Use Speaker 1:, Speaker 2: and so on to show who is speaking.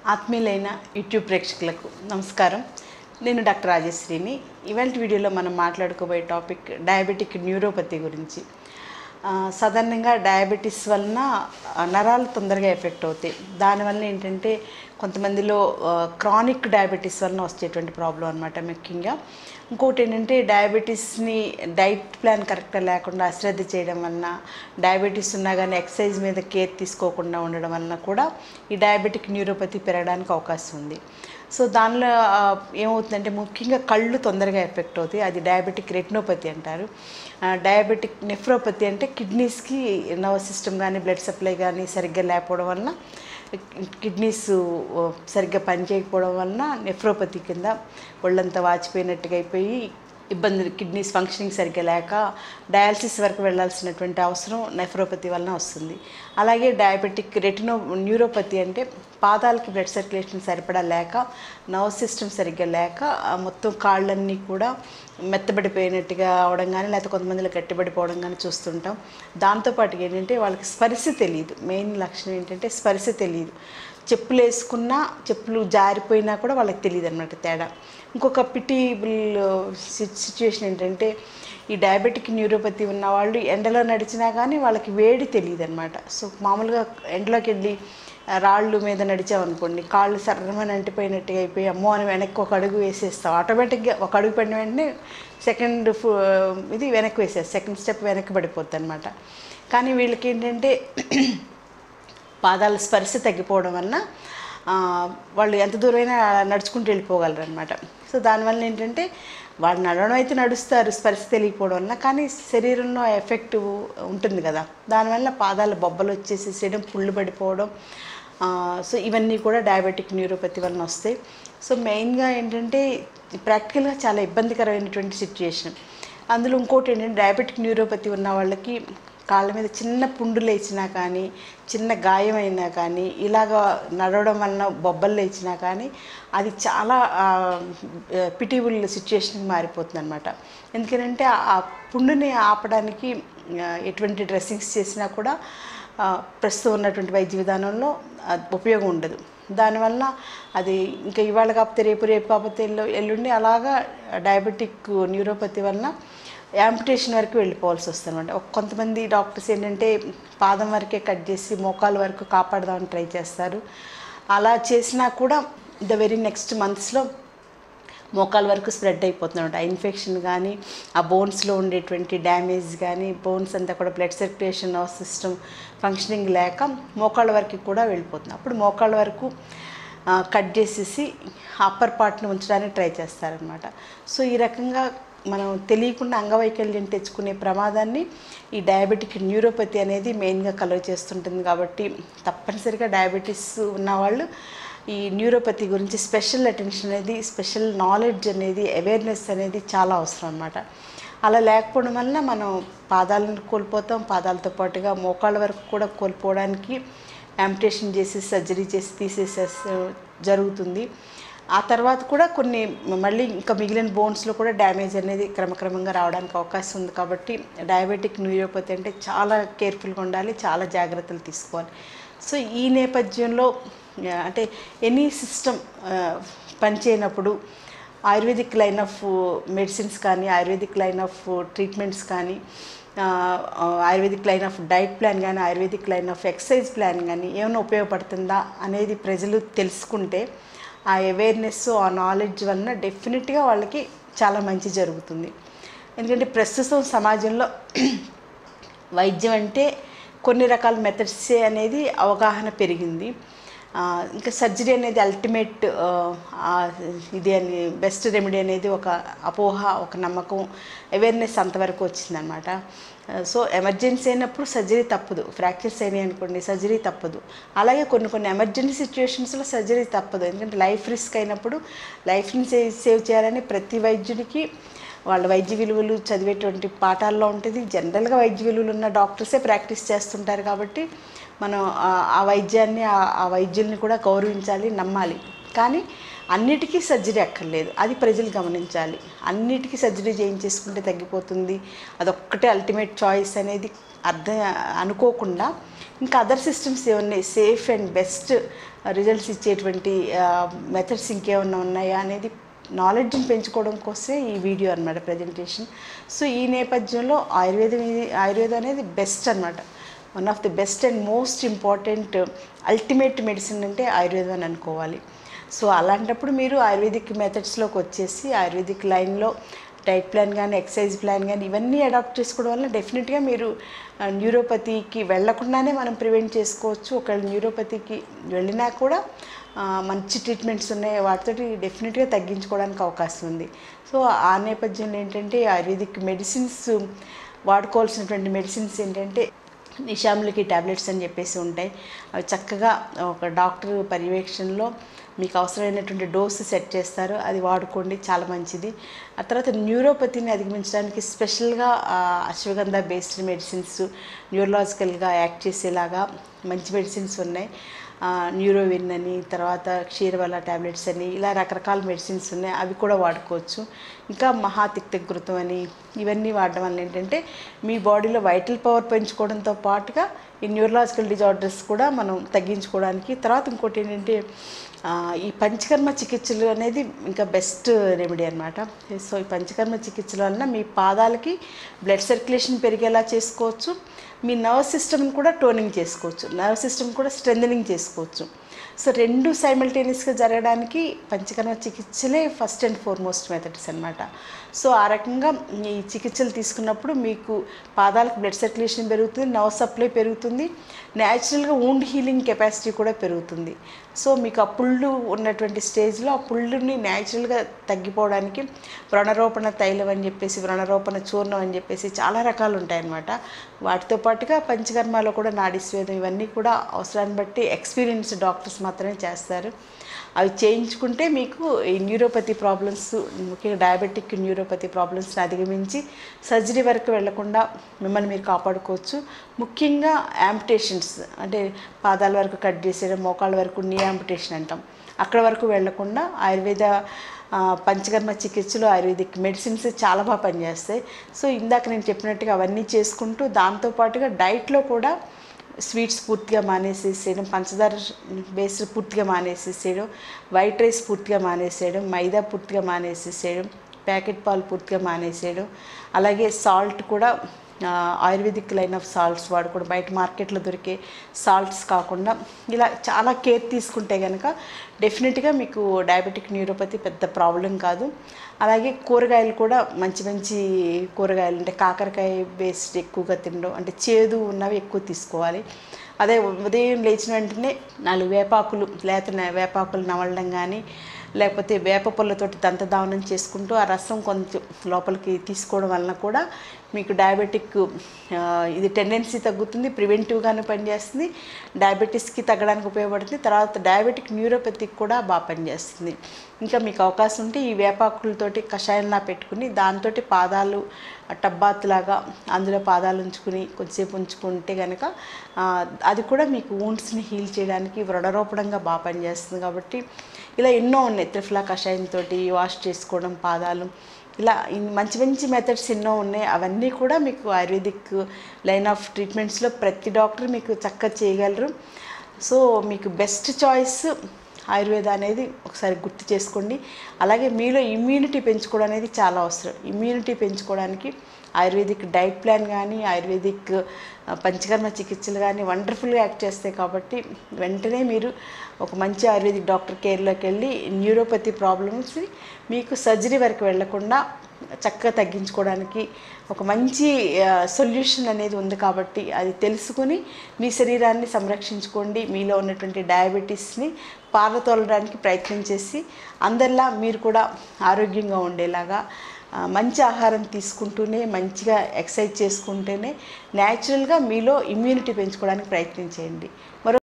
Speaker 1: ఆత్మీయులైన YouTube ప్రేక్షకులకు నమస్కారం నేను డాక్టర్ రాజశ్రీని ఇవాళ వీడియోలో మనం మాట్లాడుకోబోయే టాపిక్ డయాబెటిక్ న్యూరోపతి గురించి ఆ, సాధారణంగా డయాబెటీస్ వలన ఆ, నరాలు తొందరగా ఎఫెక్ట్ అవుతాయి దానివల్ల ఏంటంటే కొంతమందిలో క్రానిక్ డయాబెటీస్ వలన వచ్చేటువంటి ప్రాబ్లం అనమాట ముఖ్యంగా ఇంకోటి ఏంటంటే డయాబెటీస్ని డైట్ ప్లాన్ కరెక్ట్గా లేకుండా అశ్రద్ధ చేయడం వలన డయాబెటీస్ ఉన్నా కానీ ఎక్సర్సైజ్ మీద కేర్ తీసుకోకుండా ఉండడం వలన కూడా ఈ డయాబెటిక్ న్యూరోపతి పెరగడానికి అవకాశం ఉంది సో దానిలో ఆ, ఏమవుతుందంటే ముఖ్యంగా కళ్ళు తొందరగా ఎఫెక్ట్ అవుతాయి అది డయాబెటిక్ రెటినోపతి అంటారు ఆ, డయాబెటిక్ నెఫ్రోపతి అంటే కిడ్నీస్కి నర్వస్ సిస్టమ్ కానీ బ్లడ్ సప్లై కానీ సరిగ్గా లేకపోవడం వలన కిడ్నీస్ ఆ, సరిగ్గా పనిచేయకపోవడం వలన నెఫ్రోపతి కింద ఒళ్ళంతా వాచిపోయినట్టుగా అయిపోయి ఇబ్బందులు కిడ్నీస్ ఫంక్షనింగ్ సరిగ్గా లేక డయాలసిస్ వరకు వెళ్ళాల్సినటువంటి అవసరం నెఫ్రోపతి వలన వస్తుంది అలాగే డయాబెటిక్ రెటినో న్యూరోపతి అంటే పాదాలకి బ్లడ్ సర్క్యులేషన్ సరిపడా లేక నర్వ్ సిస్టమ్ సరిగ్గా లేక ఆ మొత్తం కాళ్ళన్నీ కూడా మెత్తబడిపోయినట్టుగా అవడం కానీ లేకపోతే కొంతమందిలో గట్టిపడిపోవడం కానీ చూస్తుంటాం దాంతోపాటు ఏంటంటే వాళ్ళకి స్పర్శ తెలియదు మెయిన్ లక్షణం ఏంటంటే స్పర్శ తెలియదు చెప్పులు వేసుకున్నా చెప్పులు జారిపోయినా కూడా వాళ్ళకి తెలియదు అనమాట తేడా ఇంకొక పిటిబుల్ సిచ్యువేషన్ ఏంటంటే ఈ డయాబెటిక్ న్యూరోపతి ఉన్న వాళ్ళు ఎండలో నడిచినా కానీ వాళ్ళకి వేడి తెలియదు అనమాట సో మామూలుగా ఎండలోకి వెళ్ళి ఆ, రాళ్ళు మీద నడిచామనుకోండి కాళ్ళు సర్రమని అంటిపోయినట్టుగా అయిపోయి అమ్మో అని వెనక్కి ఒక అడుగు వేసేస్తాం ఆటోమేటిక్గా ఒక అడుగు పడిన వెంటనే సెకండ్ ఫు- ఇది వెనక్కి వేసేస్తాం సెకండ్ స్టెప్ వెనక్కి పడిపోద్ది అనమాట కానీ వీళ్ళకి ఏంటంటే పాదాల స్పర్శ తగ్గిపోవడం వలన ఆ, వాళ్ళు ఎంత దూరమైనా నడుచుకుంటూ వెళ్ళిపోగలరు అనమాట సో దానివల్ల ఏంటంటే వాళ్ళు నడవడం అయితే నడుస్తారు స్పర్శ తెలియకపోవడం వల్ల కానీ శరీరంలో ఎఫెక్ట్ ఉంటుంది కదా దానివల్ల పాదాల బొబ్బలు వచ్చేసేసేయడం పుళ్ళు పడిపోవడం ఆ, సో ఇవన్నీ కూడా డయాబెటిక్ న్యూరోపతి వలన వస్తాయి సో మెయిన్గా ఏంటంటే ప్రాక్టికల్గా చాలా ఇబ్బందికరమైనటువంటి సిచ్యుయేషన్ అందులో ఇంకోటి ఏంటంటే డయాబెటిక్ న్యూరోపతి ఉన్న వాళ్ళకి కాళ్ళ మీద చిన్న పుండు లేచినా కానీ చిన్న గాయం అయినా కానీ ఇలాగ నడవడం వలన బొబ్బలు లేచినా కానీ అది చాలా పిటిబుల్ సిచ్యుయేషన్కి మారిపోతుంది అనమాట ఎందుకంటే ఆ పుండుని ఆపడానికి ఆ, ఎటువంటి డ్రెస్సింగ్స్ చేసినా కూడా ఆ, ప్రస్తుతం ఉన్నటువంటి వైద్య విధానంలో ఆ, ఉపయోగం ఉండదు దానివల్ల అది ఇంకా ఇవాళ కాకపోతే రేపు రేపు కాకపోతే ఎల్లు ఎల్లుండి అలాగా డయాబెటిక్ న్యూరోపతి వలన యాంపిటేషన్ వరకు వెళ్ళిపోవాల్సి వస్తుంది అనమాట కొంతమంది డాక్టర్స్ ఏంటంటే పాదం వరకే కట్ చేసి మోకాలు వరకు కాపాడదామని ట్రై చేస్తారు అలా చేసినా కూడా ద వెరీ నెక్స్ట్ మంత్స్లో మోకాల వరకు స్ప్రెడ్ అయిపోతుంది ఆ ఇన్ఫెక్షన్ కానీ ఆ బోన్స్లో ఉండేటువంటి డ్యామేజ్ కానీ బోన్స్ అంతా కూడా బ్లడ్ సర్క్యులేషన్ సిస్టమ్ ఫంక్షనింగ్ లేక మోకాళ్ళ వరకు కూడా వెళ్ళిపోతుంది అప్పుడు మోకాళ్ళ వరకు ఆ, కట్ చేసేసి అప్పర్ పార్ట్ని ఉంచడానికి ట్రై చేస్తారనమాట సో ఈ రకంగా మనం తెలియకుండా అంగవైకల్యం తెచ్చుకునే ప్రమాదాన్ని ఈ డయాబెటిక్ న్యూరోపతి అనేది మెయిన్గా కలువ చేస్తుంటుంది కాబట్టి తప్పనిసరిగా డయాబెటీస్ ఉన్నవాళ్ళు ఈ న్యూరోపతి గురించి స్పెషల్ అటెన్షన్ అనేది స్పెషల్ నాలెడ్జ్ అనేది అవేర్నెస్ అనేది చాలా అవసరం అనమాట అలా లేకపోవడం వల్ల మనం పాదాలను కోల్పోతాం పాదాలతో పాటుగా మోకాళ్ళ వరకు కూడా కోల్పోవడానికి యాంపిటేషన్ చేసి సర్జరీ చేసి తీసేసే జరుగుతుంది ఆ తర్వాత కూడా కొన్ని మళ్ళీ ఇంకా మిగిలిన బోన్స్లో కూడా డ్యామేజ్ అనేది క్రమక్రమంగా రావడానికి అవకాశం ఉంది కాబట్టి డయాబెటిక్ న్యూరోపతి అంటే చాలా కేర్ఫుల్గా ఉండాలి చాలా జాగ్రత్తలు తీసుకోవాలి సో ఈ నేపథ్యంలో ఆ, అంటే ఎనీ సిస్టమ్ పనిచేయనప్పుడు ఆయుర్వేదిక్ లైన్ ఆఫ్ మెడిసిన్స్ కానీ ఆయుర్వేదిక్ లైన్ ఆఫ్ ట్రీట్మెంట్స్ కానీ ఆ, ఆ, ayurvedic line of diet plan కానీ ayurvedic line of exercise plan కానీ ఏమైనా ఉపయోగపడుతుందా అనేది ప్రజలు తెలుసుకుంటే ఆ అవేర్నెస్ ఆ నాలెడ్జ్ వలన డెఫినెట్గా వాళ్ళకి చాలా మంచి జరుగుతుంది ఎందుకంటే ప్రస్తుతం సమాజంలో వైద్యం అంటే కొన్ని రకాల మెథడ్సే అనేది అవగాహన పెరిగింది ఆ, ఇంకా సర్జరీ అనేది అల్టిమేట్ ఇది అని బెస్ట్ రెమెడీ అనేది ఒక అపోహ ఒక నమ్మకం అవేర్నెస్ అంతవరకు వచ్చిందనమాట సో ఎమర్జెన్సీ అయినప్పుడు సర్జరీ తప్పదు ఫ్రాక్చర్స్ అయినాయి అనుకోండి సర్జరీ తప్పదు అలాగే కొన్ని కొన్ని ఎమర్జెన్సీ సిచ్యువేషన్స్లో సర్జరీ తప్పదు ఎందుకంటే లైఫ్ రిస్క్ అయినప్పుడు లైఫ్ని సేవ్ సేవ్ చేయాలని ప్రతి వైద్యుడికి వాళ్ళ వైద్య విలువలు చదివేటువంటి పాఠాల్లో ఉంటుంది జనరల్గా వైద్య విలువలు ఉన్న డాక్టర్సే ప్రాక్టీస్ చేస్తుంటారు కాబట్టి మనం ఆ- ఆ వైద్యాన్ని ఆ- ఆ వైద్యుల్ని కూడా గౌరవించాలి నమ్మాలి కానీ అన్నిటికీ సర్జరీ అక్కర్లేదు అది ప్రజలు గమనించాలి అన్నిటికీ సర్జరీ చేయించేసుకుంటే తగ్గిపోతుంది అదొక్కటే అల్టిమేట్ చాయిస్ అనేది అర్థం అనుకోకుండా ఇంకా అదర్ సిస్టమ్స్ ఏమున్నాయి సేఫ్ అండ్ బెస్ట్ రిజల్ట్స్ ఇచ్చేటువంటి మెథడ్స్ ఇంకేమన్నా ఉన్నాయా అనేది నాలెడ్జ్ని పెంచుకోవడం కోసమే ఈ వీడియో అనమాట ప్రజెంటేషన్ సో ఈ నేపథ్యంలో ఆయుర్వేదం ఇది- ఆయుర్వేదం అనేది బెస్ట్ అనమాట one of the best and most important ultimate medicine అంటే ఆయుర్వేదం అని అనుకోవాలి సో అలాంటప్పుడు మీరు ఆయుర్వేదిక్ మెథడ్స్లోకి వచ్చేసి ఆయుర్వేదిక్ లైన్లో డైట్ ప్లాన్ కానీ ఎక్సర్సైజ్ ప్లాన్ కానీ ఇవన్నీ అడాప్ట్ చేసుకోవడం వల్ల డెఫినెట్గా మీరు ఆ, న్యూరోపతికి వెళ్లకుండానే మనం ప్రివెంట్ చేసుకోవచ్చు ఒకవేళ న్యూరోపతికి వెళ్ళినా కూడా ఆ, మంచి ట్రీట్మెంట్స్ ఉన్నాయి వాటితోటి డెఫినెట్గా తగ్గించుకోవడానికి అవకాశం ఉంది సో ఆ నేపథ్యంలో ఏంటంటే ఆయుర్వేదిక్ మెడిసిన్స్ వాడుకోవాల్సినటువంటి మెడిసిన్స్ ఏంటంటే నిషాములకి ట్యాబ్లెట్స్ అని చెప్పేసి ఉంటాయి అవి చక్కగా ఒక డాక్టర్ పర్యవేక్షణలో మీకు అవసరమైనటువంటి డోస్ సెట్ చేస్తారు అది వాడుకోండి చాలా మంచిది ఆ తర్వాత న్యూరోపతిని అధిగమించడానికి స్పెషల్గా ఆ, అశ్వగంధ బేస్డ్ మెడిసిన్స్ న్యూరలాజికల్గా యాక్ట్ చేసేలాగా మంచి మెడిసిన్స్ ఉన్నాయి ఆ, న్యూరోవిన్ అని తర్వాత క్షీరవల్ల ట్యాబ్లెట్స్ అని ఇలా రకరకాల మెడిసిన్స్ ఉన్నాయి అవి కూడా వాడుకోవచ్చు ఇంకా మహాతిక్తఘృతం అని ఇవన్నీ వాడడం వల్ల ఏంటంటే మీ బాడీలో వైటల్ పవర్ పెంచుకోవడంతో పాటుగా ఈ న్యూరలాజికల్ డిజార్డర్స్ కూడా మనం తగ్గించుకోవడానికి తర్వాత ఇంకోటి ఏంటంటే ఆ, ఈ పంచకర్మ చికిత్సలు అనేది ఇంకా బెస్ట్ రెమెడీ అనమాట సో ఈ పంచకర్మ చికిత్సల వలన మీ పాదాలకి బ్లడ్ సర్క్యులేషన్ పెరిగేలా చేసుకోవచ్చు మీ నర్వ్ సిస్టమ్ని కూడా టోనింగ్ చేసుకోవచ్చు నర్వ్ సిస్టమ్ కూడా స్ట్రెంథనింగ్ చేసుకోవచ్చు సో రెండు సైమల్టేనియస్గా జరగడానికి పంచకర్మ చికిత్సలే ఫస్ట్ అండ్ ఫార్మోస్ట్ మెథడ్స్ అనమాట సో ఆ రకంగా ఈ చికిత్సలు తీసుకున్నప్పుడు మీకు పాదాలకు బ్లడ్ సర్క్యులేషన్ పెరుగుతుంది నర్వ్ సప్లై పెరుగుతుంది న్యాచురల్గా wound హీలింగ్ కెపాసిటీ కూడా పెరుగుతుంది సో మీకు ఆ పుళ్ళు ఉన్నటువంటి స్టేజ్లో ఆ పుళ్ళుని న్యాచురల్గా తగ్గిపోవడానికి వ్రణరోపణ తైలం అని చెప్పేసి వ్రణరోపణ చూర్ణం అని చెప్పేసి చాలా రకాలు ఉంటాయన్నమాట వాటితో పాటుగా పంచకర్మలో కూడా నాడీస్వేదం ఇవన్నీ కూడా అవసరాన్ని బట్టి ఎక్స్పీరియన్స్ డాక్టర్స్ మాత్రమే చేస్తారు అవి చేయించుకుంటే మీకు ఈ న్యూరోపతి ప్రాబ్లమ్స్ ముఖ్యంగా డయాబెటిక్ న్యూరోపతి ప్రాబ్లమ్స్ని అధిగమించి సర్జరీ వరకు వెళ్లకుండా మిమ్మల్ని మీరు కాపాడుకోవచ్చు ముఖ్యంగా యాంపిటేషన్స్ అంటే పాదాల వరకు కట్ చేసేయడం మోకాళ్ళ వరకు నీ యాంపిటేషన్ అంటాం అక్కడ వరకు వెళ్లకుండా ఆయుర్వేద ఆ, పంచకర్మ చికిత్సలు ఆయుర్వేదిక్ మెడిసిన్స్ చాలా బాగా పనిచేస్తాయి సో ఇందాక నేను చెప్పినట్టుగా అవన్నీ చేసుకుంటూ దాంతోపాటుగా డైట్లో కూడా స్వీట్స్ పూర్తిగా మానేసేసేయడం పంచదార బేస్డ్ పూర్తిగా మానేసేసేయడం వైట్ రైస్ పూర్తిగా మానేసేయడం మైదా పూర్తిగా మానేసేసేయడం ప్యాకెట్ పాలు పూర్తిగా మానేసేయడం అలాగే సాల్ట్ కూడా ఆ, ఆయుర్వేదిక్ లైన్ ఆఫ్ సాల్ట్స్ వాడుకోవడం బయట మార్కెట్లో దొరికే సాల్ట్స్ కాకుండా ఇలా చాలా కేర్ తీసుకుంటే కనుక డెఫినెట్గా మీకు డయాబెటిక్ న్యూరోపతి పెద్ద ప్రాబ్లం కాదు అలాగే కూరగాయలు కూడా మంచి మంచి కూరగాయలు అంటే కాకరకాయ బేస్డ్ ఎక్కువగా తినడం అంటే చేదు ఉన్నవి ఎక్కువ తీసుకోవాలి అదే ఉదయం లేచిన వెంటనే నాలుగు వేపాకులు లేత నే- వేపాకులు నవలడం కానీ లేకపోతే వేప పుల్లతోటి దంతదావనం చేసుకుంటూ ఆ రసం కొంచెం లోపలికి తీసుకోవడం వలన కూడా మీకు డయాబెటిక్ ఆ, ఇది టెండెన్సీ తగ్గుతుంది ప్రివెంటివ్గానే పనిచేస్తుంది డయాబెటీస్కి తగ్గడానికి ఉపయోగపడుతుంది తర్వాత డయాబెటిక్ న్యూరోపతికి కూడా బాగా పనిచేస్తుంది ఇంకా మీకు అవకాశం ఉంటే ఈ వేపాకులతోటి కషాయంలా పెట్టుకుని దాంతో పాదాలు టబ్బాత్లాగా అందులో పాదాలు ఉంచుకుని కొద్దిసేపు ఉంచుకుంటే కనుక ఆ, అది కూడా మీకు వూండ్స్ని హీల్ చేయడానికి వ్రణరోపణంగా బాగా పనిచేస్తుంది కాబట్టి ఇలా ఎన్నో ఉన్నాయి త్రిఫలా కషాయంతో వాష్ చేసుకోవడం పాదాలు ఇలా ఇన్ మంచి మంచి మెథడ్స్ ఎన్నో ఉన్నాయి అవన్నీ కూడా మీకు ఆయుర్వేదిక్ లైన్ ఆఫ్ ట్రీట్మెంట్స్లో ప్రతి డాక్టర్ మీకు చక్కగా చేయగలరు సో మీకు బెస్ట్ చాయిస్ ఆయుర్వేద అనేది ఒకసారి గుర్తు చేసుకోండి అలాగే మీలో ఇమ్యూనిటీ పెంచుకోవడం అనేది చాలా అవసరం ఇమ్యూనిటీ పెంచుకోవడానికి ఆయుర్వేదిక్ డైట్ ప్లాన్ కానీ ఆయుర్వేదిక్ ఆ, పంచకర్మ చికిత్సలు కానీ వండర్ఫుల్గా యాక్ట్ చేస్తాయి కాబట్టి వెంటనే మీరు ఒక మంచి ఆయుర్వేదిక్ డాక్టర్ కేర్లోకి వెళ్ళి న్యూరోపతి ప్రాబ్లమ్స్ని మీకు సర్జరీ వరకు వెళ్లకుండా చక్కగా తగ్గించుకోవడానికి ఒక మంచి సొల్యూషన్ అనేది ఉంది కాబట్టి అది తెలుసుకుని మీ శరీరాన్ని సంరక్షించుకోండి మీలో ఉన్నటువంటి డయాబెటీస్ని పారతోలడానికి ప్రయత్నం చేసి అందరిలా మీరు కూడా ఆరోగ్యంగా ఉండేలాగా ఆ, మంచి ఆహారం తీసుకుంటూనే మంచిగా ఎక్సర్సైజ్ చేసుకుంటూనే న్యాచురల్గా మీలో ఇమ్యూనిటీ పెంచుకోవడానికి ప్రయత్నం చేయండి మరో